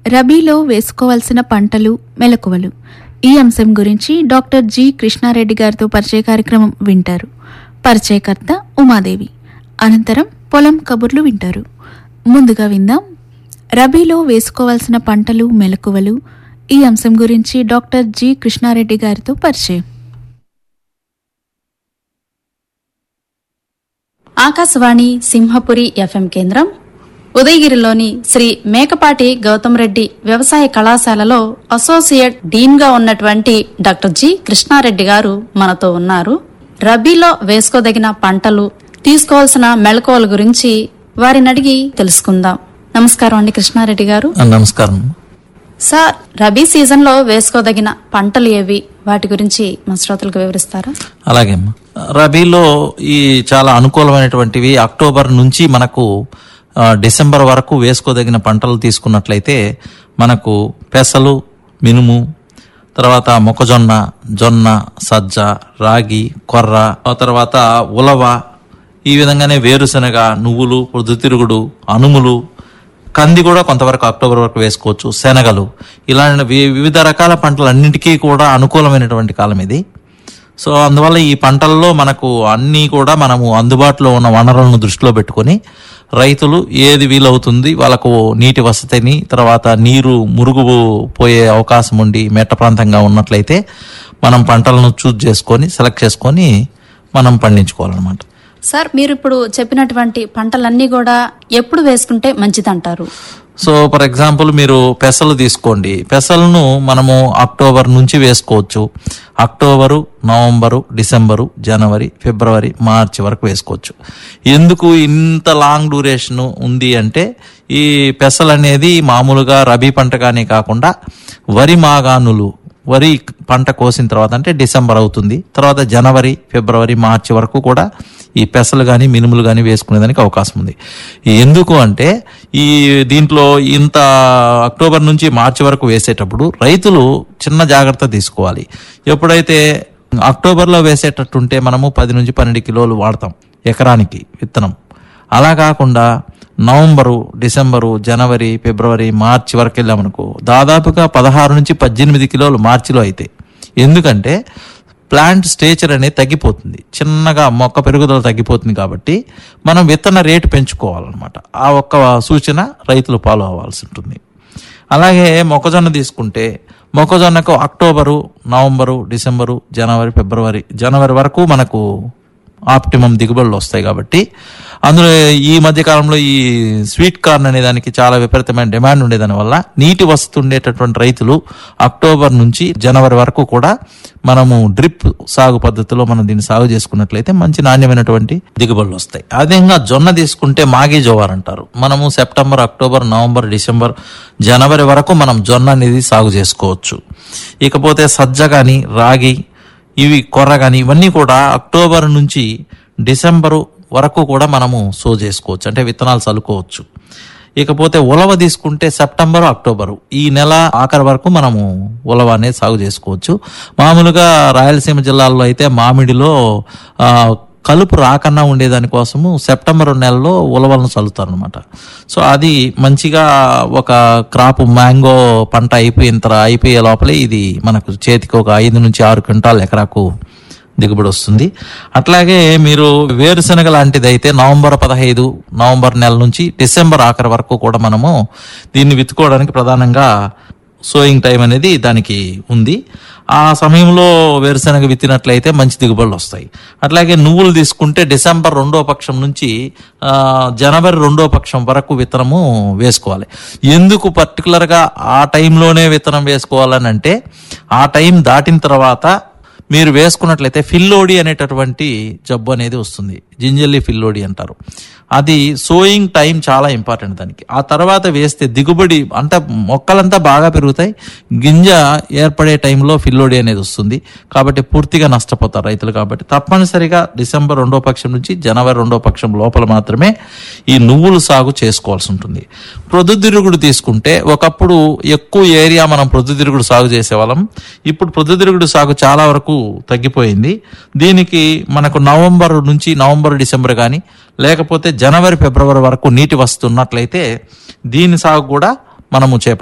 రబీలో వేసుకోవాల్సిన పంటలు మెలకువలు ఈ అంశం గురించి డాక్టర్ జి కృష్ణారెడ్డి గారితో పరిచయ కార్యక్రమం వింటారు పరిచయకర్త ఉమాదేవి అనంతరం పొలం కబుర్లు వింటారు ముందుగా విందాం రబీలో వేసుకోవాల్సిన పంటలు మెలకువలు ఈ అంశం గురించి డాక్టర్ జి కృష్ణారెడ్డి గారితో పరిచయం ఆకాశవాణి సింహపురి ఎఫ్ఎం కేంద్రం ఉదయగిరిలోని శ్రీ మేకపాటి గౌతమ్ రెడ్డి వ్యవసాయ కళాశాలలో అసోసియేట్ డీన్ గా ఉన్నటువంటి డాక్టర్ జి కృష్ణారెడ్డి గారు మనతో ఉన్నారు రబీలో వేసుకోదగిన పంటలు తీసుకోవాల్సిన మెళకువల గురించి వారిని అడిగి తెలుసుకుందాం నమస్కారం అండి కృష్ణారెడ్డి గారు ఆ, నమస్కారం సార్ రబీ సీజన్ లో వేసుకోదగిన పంటలు ఏవి వాటి గురించి మా శ్రోతలకు వివరిస్తారా అలాగే అమ్మా రబీలో ఈ చాలా అనుకూలమైనటువంటివి అక్టోబర్ నుంచి మనకు ఆ, డిసెంబర్ వరకు వేసుకోదగిన పంటలు తీసుకున్నట్లయితే మనకు పెసలు మినుము తర్వాత మొక్కజొన్న జొన్న సజ్జ రాగి కొర్ర ఆ తర్వాత ఉలవ ఈ విధంగానే వేరుశనగ నువ్వులు పొద్దుతిరుగుడు అనుములు కంది కూడా కొంతవరకు అక్టోబర్ వరకు వేసుకోవచ్చు శనగలు ఇలాంటి వి- వివిధ రకాల పంటలన్నింటికీ కూడా అనుకూలమైనటువంటి కాలం ఇది సో అందువల్ల ఈ పంటల్లో మనకు అన్నీ కూడా మనము అందుబాటులో ఉన్న వనరులను దృష్టిలో పెట్టుకొని రైతులు ఏది వీలవుతుంది వాళ్ళకు నీటి వసతిని తర్వాత నీరు మురుగు పోయే అవకాశం ఉండి మెట్ట ప్రాంతంగా ఉన్నట్లయితే మనం పంటలను చూజ్ చేసుకొని సెలెక్ట్ చేసుకొని మనం పండించుకోవాలన్నమాట సార్ మీరు ఇప్పుడు చెప్పినటువంటి పంటలన్నీ కూడా ఎప్పుడు వేసుకుంటే మంచిదంటారు సో ఫర్ ఎగ్జాంపుల్ మీరు పెసలు తీసుకోండి పెసలను మనము అక్టోబర్ నుంచి వేసుకోవచ్చు అక్టోబరు నవంబరు డిసెంబరు జనవరి ఫిబ్రవరి మార్చి వరకు వేసుకోవచ్చు ఎందుకు ఇంత లాంగ్ డ్యూరేషన్ ఉంది అంటే ఈ పెసలు అనేది మామూలుగా రబీ పంటగానే కాకుండా వరి మాగాణులు వరి పంట కోసిన తర్వాత అంటే డిసెంబర్ అవుతుంది తర్వాత జనవరి ఫిబ్రవరి మార్చి వరకు కూడా ఈ పెసలు కానీ మినుములు కానీ వేసుకునేదానికి అవకాశం ఉంది ఎందుకు అంటే ఈ దీంట్లో ఇంత అక్టోబర్ నుంచి మార్చి వరకు వేసేటప్పుడు రైతులు చిన్న జాగ్రత్త తీసుకోవాలి ఎప్పుడైతే అక్టోబర్లో వేసేటట్టుంటే మనము పది నుంచి పన్నెండు కిలోలు వాడతాం ఎకరానికి విత్తనం అలా కాకుండా నవంబరు డిసెంబరు జనవరి ఫిబ్రవరి మార్చి వరకు వెళ్ళామనుకో దాదాపుగా పదహారు నుంచి పద్దెనిమిది కిలోలు మార్చిలో అయితే ఎందుకంటే ప్లాంట్ స్టేచర్ అనేది తగ్గిపోతుంది చిన్నగా మొక్క పెరుగుదల తగ్గిపోతుంది కాబట్టి మనం విత్తన రేటు పెంచుకోవాలన్నమాట ఆ ఒక్క సూచన రైతులు ఫాలో అవ్వాల్సి ఉంటుంది అలాగే మొక్కజొన్న తీసుకుంటే మొక్కజొన్నకు అక్టోబరు నవంబరు డిసెంబరు జనవరి ఫిబ్రవరి జనవరి వరకు మనకు ఆప్టిమం దిగుబడులు వస్తాయి కాబట్టి అందులో ఈ మధ్య కాలంలో ఈ స్వీట్ కార్న్ అనే దానికి చాలా విపరీతమైన డిమాండ్ ఉండేదాని వల్ల నీటి వసతి ఉండేటటువంటి రైతులు అక్టోబర్ నుంచి జనవరి వరకు కూడా మనము డ్రిప్ సాగు పద్ధతిలో మనం దీన్ని సాగు చేసుకున్నట్లయితే మంచి నాణ్యమైనటువంటి దిగుబడులు వస్తాయి అదేవిధంగా జొన్న తీసుకుంటే మాగి జోవార్ అంటారు మనము సెప్టెంబర్ అక్టోబర్ నవంబర్ డిసెంబర్ జనవరి వరకు మనం జొన్న అనేది సాగు చేసుకోవచ్చు ఇకపోతే సజ్జ కానీ రాగి ఇవి కొర్ర కానీ ఇవన్నీ కూడా అక్టోబర్ నుంచి డిసెంబరు వరకు కూడా మనము సో చేసుకోవచ్చు అంటే విత్తనాలు చల్లుకోవచ్చు ఇకపోతే ఉలవ తీసుకుంటే సెప్టెంబర్ అక్టోబరు ఈ నెల ఆఖరి వరకు మనము ఉలవ అనేది సాగు చేసుకోవచ్చు మామూలుగా రాయలసీమ జిల్లాల్లో అయితే మామిడిలో ఆ, కలుపు రాకన్నా ఉండేదాని కోసము సెప్టెంబర్ నెలలో ఉలవలను చల్లుతారు అనమాట సో అది మంచిగా ఒక క్రాప్ మ్యాంగో పంట అయిపోయిన తర్వాత అయిపోయే లోపలే ఇది మనకు చేతికి ఒక ఐదు నుంచి ఆరు క్వింటాల్ ఎకరాకు దిగుబడి వస్తుంది అట్లాగే మీరు వేరుశనగ లాంటిది అయితే నవంబర్ పదహైదు నవంబర్ నెల నుంచి డిసెంబర్ ఆఖరి వరకు కూడా మనము దీన్ని విత్తుకోవడానికి ప్రధానంగా సోయింగ్ టైం అనేది దానికి ఉంది ఆ సమయంలో వేరుశనగ విత్తినట్లయితే మంచి దిగుబడులు వస్తాయి అట్లాగే నువ్వులు తీసుకుంటే డిసెంబర్ రెండో పక్షం నుంచి ఆ, జనవరి రెండో పక్షం వరకు విత్తనము వేసుకోవాలి ఎందుకు పర్టికులర్గా ఆ టైంలోనే విత్తనం వేసుకోవాలని అంటే ఆ టైం దాటిన తర్వాత మీరు వేసుకున్నట్లయితే ఫిల్లోడి అనేటటువంటి జబ్బు అనేది వస్తుంది జింజల్లి ఫిల్లోడి అంటారు అది సోయింగ్ టైం చాలా ఇంపార్టెంట్ దానికి ఆ తర్వాత వేస్తే దిగుబడి అంటే మొక్కలంతా బాగా పెరుగుతాయి గింజ ఏర్పడే టైంలో ఫిల్లోడి అనేది వస్తుంది కాబట్టి పూర్తిగా నష్టపోతారు రైతులు కాబట్టి తప్పనిసరిగా డిసెంబర్ రెండో పక్షం నుంచి జనవరి రెండో పక్షం లోపల మాత్రమే ఈ నువ్వులు సాగు చేసుకోవాల్సి ఉంటుంది ప్రొద్దుతిరుగుడు తీసుకుంటే ఒకప్పుడు ఎక్కువ ఏరియా మనం ప్రొద్దుతిరుగుడు సాగు చేసేవాళ్ళం ఇప్పుడు ప్రొద్దుతిరుగుడు సాగు చాలా వరకు తగ్గిపోయింది దీనికి మనకు నవంబర్ నుంచి నవంబర్ డిసెంబర్ కానీ లేకపోతే జనవరి ఫిబ్రవరి వరకు నీటి వస్తున్నట్లయితే దీని సాగు కూడా మనము చేపట్టాలి